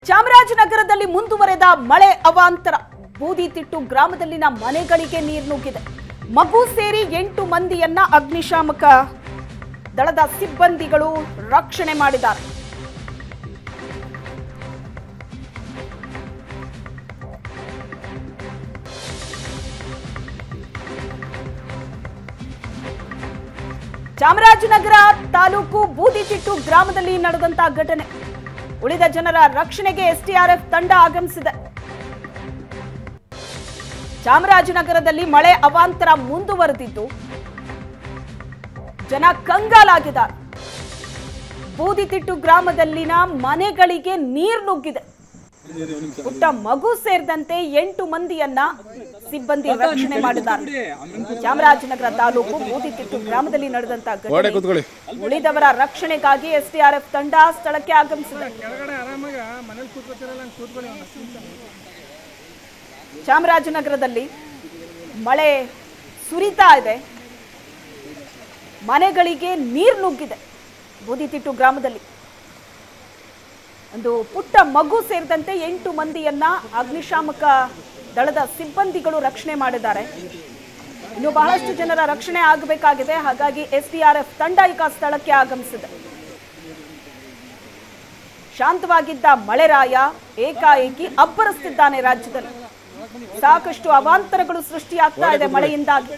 ಚಾಮರಾಜನಗರದಲ್ಲಿ ಮುಂದುವರೆದ ಮಳೆ ಅವಾಂತರ ಬೂದಿತಿಟ್ಟು ಗ್ರಾಮದಲ್ಲಿನ ಮನೆಗಳಿಗೆ ನೀರು ನುಗ್ಗಿದೆ ಮಗು ಸೇರಿ ಎಂಟು ಮಂದಿಯನ್ನ ಅಗ್ನಿಶಾಮಕ ದಳದ ಸಿಬ್ಬಂದಿಗಳು ರಕ್ಷಣೆ ಮಾಡಿದ್ದಾರೆ ಚಾಮರಾಜನಗರ ತಾಲೂಕು ಬೂದಿತಿಟ್ಟು ಗ್ರಾಮದಲ್ಲಿ ನಡೆದಂತಹ ಘಟನೆ ಉಳಿದ ಜನರ ರಕ್ಷಣೆಗೆ ಎಸ್ಟಿಆರ್ಎಫ್ ತಂಡ ಆಗಮಿಸಿದೆ ಚಾಮರಾಜನಗರದಲ್ಲಿ ಮಳೆ ಅವಾಂತರ ಮುಂದುವರೆದಿದ್ದು ಜನ ಕಂಗಾಲಾಗಿದ್ದಾರೆ ಬೂದಿತಿಟ್ಟು ಗ್ರಾಮದಲ್ಲಿನ ಮನೆಗಳಿಗೆ ನೀರು ನುಗ್ಗಿದೆ ಪುಟ್ಟ ಮಗು ಸೇರಿದಂತೆ ಎಂಟು ಮಂದಿಯನ್ನ ಸಿಬ್ಬಂದಿ ರಕ್ಷಣೆ ಮಾಡಿದ್ದಾರೆ ಚಾಮರಾಜನಗರ ತಾಲೂಕು ಬೂದಿತಿಟ್ಟು ಗ್ರಾಮದಲ್ಲಿ ನಡೆದಂತಹ ಗೋಡೆ ಘಟನೆ ಕೂತ್ಕೊಳ್ಳಿ ಉಳಿದವರ ರಕ್ಷಣೆಗಾಗಿ ಎಸ್ಡಿಆರ್ಎಫ್ ತಂಡ ಸ್ಥಳಕ್ಕೆ ಆಗಮಿಸಿದೆ ಕೆಳಗಡೆ ಆರಾಮಾಗ ಮನೇಲಿ ಕೂತ್ಕೊತಿರಲ್ಲ ಹಂಗೆ ಕೂತ್ಕೊಳ್ಳಿ ಒಂದು ಹತ್ತು ನಿಮಿಷ ಚಾಮರಾಜನಗರದಲ್ಲಿ ಮಳೆ ಸುರಿತಾ ಇದೆ ಮನೆಗಳಿಗೆ ನೀರು ನುಗ್ಗಿದೆ ಬೂದಿತಿಟ್ಟು ಗ್ರಾಮದಲ್ಲಿ ಒಂದು ಪುಟ್ಟ ಮಗು ಸೇರಿದಂತೆ ಎಂಟು ಮಂದಿಯನ್ನ ಅಗ್ನಿಶಾಮಕ ದಳದ ಸಿಬ್ಬಂದಿಗಳು ರಕ್ಷಣೆ ಮಾಡಿದ್ದಾರೆ ಇನ್ನು ಬಹಳಷ್ಟು ಜನರ ರಕ್ಷಣೆ ಆಗಬೇಕಾಗಿದೆ ಹಾಗಾಗಿ ಎಸ್ಡಿಆರ್ಎಫ್ ತಂಡ ಈಗ ಸ್ಥಳಕ್ಕೆ ಆಗಮಿಸಿದೆ ಶಾಂತವಾಗಿದ್ದ ಮಳೆರಾಯ ಏಕಾಏಕಿ ಅಬ್ಬರಿಸ್ತಿದ್ದಾನೆ ರಾಜ್ಯದಲ್ಲಿ ಸಾಕಷ್ಟು ಅವಾಂತರಗಳು ಸೃಷ್ಟಿಯಾಗ್ತಾ ಇದೆ ಮಳೆಯಿಂದಾಗಿ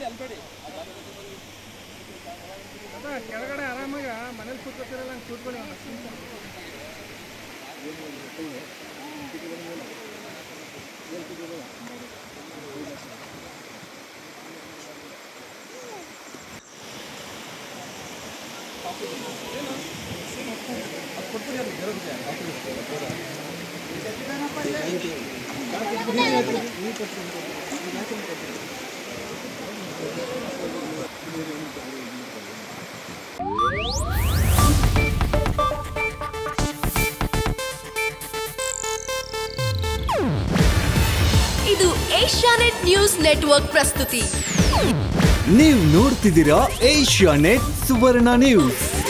ಅದ ಕೆಳಗಡೆ ಆರಾಮಾಗ ಮನೇಲಿ ಕೂತ್ಕೊತಿರಲ್ಲ ಹಂಗೆ ಕೂತ್ಕೊಳ್ಳಿ ಒಂದು ಹತ್ತು ನಿಮಿಷ ಇದು ಏಷ್ಯಾನೆಟ್ ನ್ಯೂಸ್ ನೆಟ್ವರ್ಕ್ ಪ್ರಸ್ತುತಿ ನೀವು ನೋಡ್ತಿದ್ದೀರಾ ಏಷ್ಯಾ ನೆಟ್ ಸುವರ್ಣ ನ್ಯೂಸ್